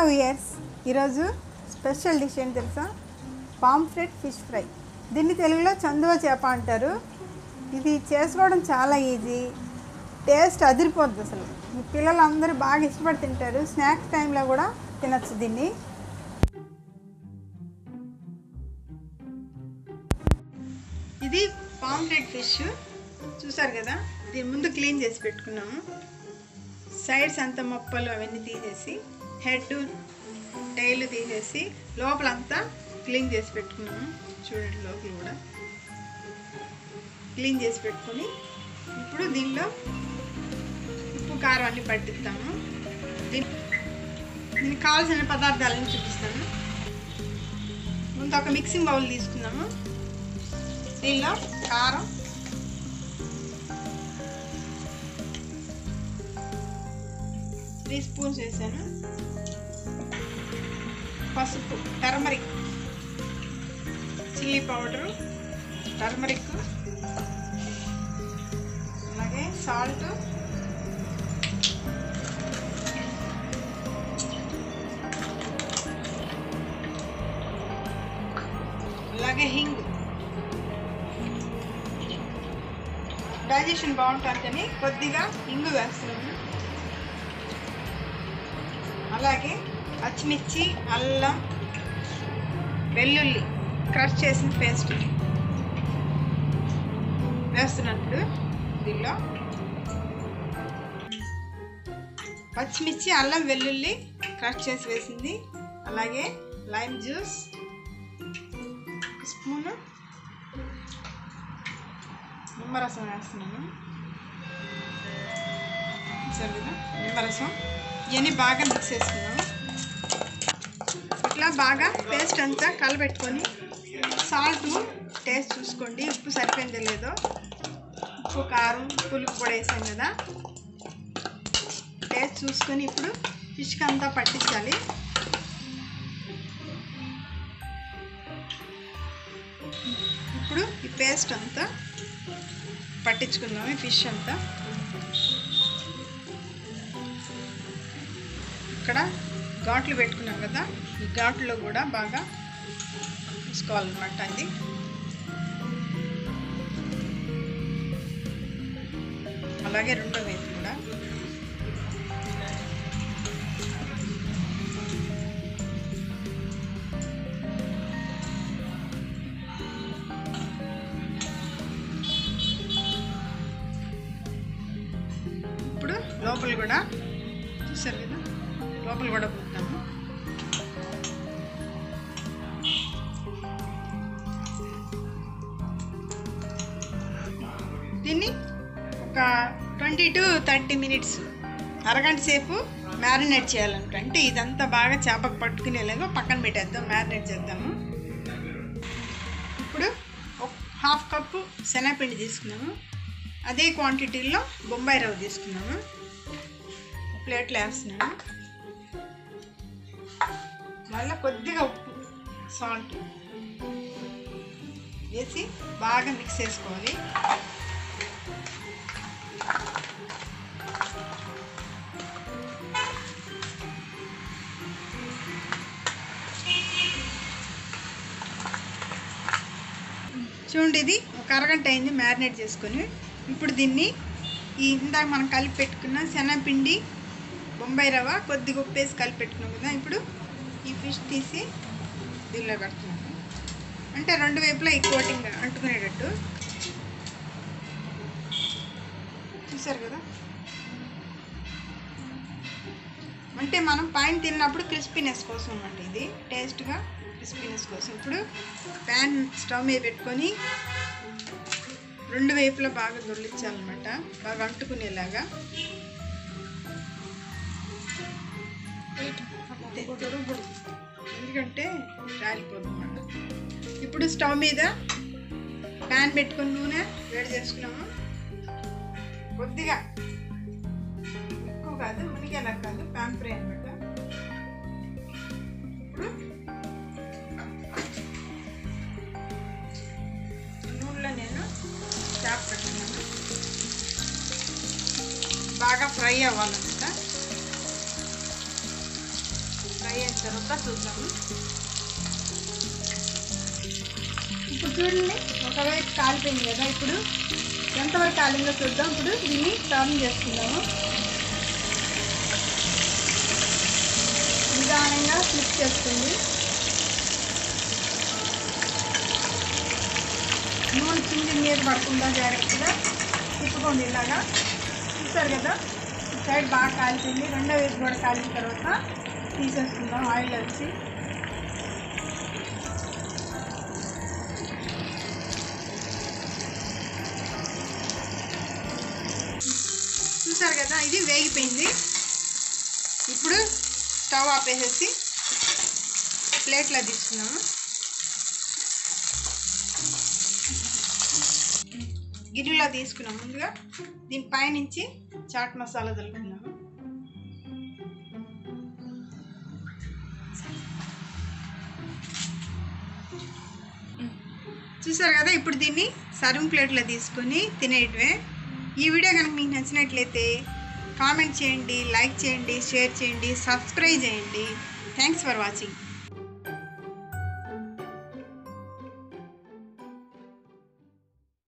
Weirs ఈరోజు special dish ఏంటి తెలుసా పాంఫ్రెట్ ఫిష్ ఫ్రై దీన్ని తెలుగులో చందువ చేప అంటారు ఇది చేసుకోవడం చాలా ఈజీ టేస్ట్ అదిరిపోద్ది అసలు మీ పిల్లలు అందరూ బాగా ఇష్టపడి తింటారు స్నాక్స్ టైంలో కూడా తినచ్చు దీన్ని ఇది పాంఫ్రెట్ ఫిష్ చూసారు కదా దీని ముందు క్లీన్ చేసి పెట్టుకున్నాము సైడ్స్ అంతా మొప్పలు అవన్నీ తీసేసి హెడ్ టైల్ తీసేసి లోపలంతా క్లీన్ చేసి పెట్టుకున్నాము చూడండి లోపల కూడా క్లీన్ చేసి పెట్టుకొని ఇప్పుడు దీనిలో ఉప్పు కారం అన్ని పట్టిస్తాము దీని దీనికి కావాల్సిన పదార్థాలను చూపిస్తాను ముందు ఒక మిక్సింగ్ బౌల్ తీసుకున్నాము దీనిలో కారం త్రీ స్పూన్స్ వేసాను పసుపు టర్మరిక్ చిల్లీ పౌడరు టర్మరిక్ అలాగే సాల్ట్ అలాగే హింగ్ డైజెషన్ బాగుంటుందని కొద్దిగా ఇంగు వేస్తున్నాను అలాగే పచ్చిమిర్చి అల్లం వెల్లుల్లి క్రష్ చేసిన పేస్ట్ వేస్తున్నప్పుడు దీనిలో పచ్చిమిర్చి అల్లం వెల్లుల్లి క్రష్ చేసి వేసింది అలాగే లైమ్ జ్యూస్ స్పూను నిమ్మరసం వేస్తున్నాను సరే కదా నిమ్మరసం ఇవన్నీ బాగా మిక్స్ చేసుకున్నాము ఇట్లా బాగా పేస్ట్ అంతా కలబెట్టుకొని సాల్ట్ టేస్ట్ చూసుకోండి ఉప్పు సరిపోయిందో లేదో ఉప్పు కారం పులుపు కూడా వేసాం కదా టేస్ట్ చూసుకొని ఇప్పుడు ఫిష్కి అంతా పట్టించాలి ఇప్పుడు ఈ పేస్ట్ అంతా పట్టించుకుందాం ఈ ఫిష్ అంతా ఇక్కడ ఘాట్లు పెట్టుకున్నాం కదా ఈ ఘాట్లో కూడా బాగా వేసుకోవాలన్నమాట అది అలాగే రెండో వైపు కూడా ఇప్పుడు లోపల కూడా చూసారు కదా లోపల కూడా పోతాము దీన్ని ఒక ట్వంటీ టు థర్టీ మినిట్స్ అరగంట సేపు మ్యారినేట్ చేయాలన్నమాట అంటే ఇదంతా బాగా చేపకు పట్టుకునేలాగా పక్కన పెట్టేద్దాం మ్యారినేట్ చేద్దాము ఇప్పుడు ఒక హాఫ్ కప్పు శనగపిండి తీసుకున్నాము అదే క్వాంటిటీలో బొంబాయి రవ్వ తీసుకున్నాము ప్లేట్లో వేస్తున్నాను మళ్ళీ కొద్దిగా ఉప్పు సాల్ట్ వేసి బాగా మిక్స్ చేసుకోవాలి చూడండి ఇది ఒక అరగంట అయింది మ్యారినేట్ చేసుకొని ఇప్పుడు దీన్ని ఈ ఇందాక మనం కలిపి పెట్టుకున్న శనగపిండి బొంబాయి రవ్వ కొద్దిగా ఉప్పు వేసి కలిపి పెట్టుకున్నాం కదా ఇప్పుడు ఈ ఫిష్ తీసి దీనిలో కడుతున్నాము అంటే రెండు వైపులా ఈ కోటింగ్ అంటుకునేటట్టు చూసారు కదా అంటే మనం పైన తిన్నప్పుడు క్రిస్పీనెస్ కోసం అన్నమాట ఇది టేస్ట్గా క్రిస్పీనెస్ కోసం ఇప్పుడు ప్యాన్ స్టవ్ మీద పెట్టుకొని రెండు వైపులా బాగా దొర్లించాలన్నమాట బాగా అంటుకునేలాగా దొరకకూడదు. ఎందుకంటే కాలిపోదు అన్నమాట ఇప్పుడు స్టవ్ మీద ప్యాన్ పెట్టుకొని నూనె వేడి చేసుకున్నాము కొద్దిగా ఎక్కువ కాదు మునిగేలా కాదు ప్యాన్ ఫ్రై అనమాట ఇప్పుడు నూనెలో నేను చేప పెట్టుకున్నాను బాగా ఫ్రై అవ్వాలన్నమాట ఫ్రై ఫ్రై అయిన తర్వాత చూద్దాము ఇప్పుడు చూడండి ఒకవైపు కాలిపోయింది కదా ఇప్పుడు ఎంతవరకు కాలిందో చూద్దాం ఇప్పుడు దీన్ని టర్న్ చేసుకుందాము నిదానంగా ఫ్లిప్ చేస్తుంది నూనె కింది మీద పడకుండా జాగ్రత్తగా తిప్పుకోండి ఇలాగా చూస్తారు కదా ఈ సైడ్ బాగా కాలిపోయింది రెండో వైపు కూడా కాలిన తర్వాత తీసేసుకుందాం ఆయిల్ వచ్చి చూసారు కదా ఇది వేగిపోయింది ఇప్పుడు స్టవ్ ఆపేసేసి ప్లేట్లో తీసుకున్నాము గిన్నెలో తీసుకున్నాం ముందుగా దీని పైనుంచి చాట్ మసాలా చల్లుకున్నాము చూసారు కదా ఇప్పుడు దీన్ని సర్వింగ్ ప్లేట్లో తీసుకొని తినేయటమే ఈ వీడియో కనుక మీకు నచ్చినట్లయితే కామెంట్ చేయండి లైక్ చేయండి షేర్ చేయండి సబ్స్క్రైబ్ చేయండి థ్యాంక్స్ ఫర్ వాచింగ్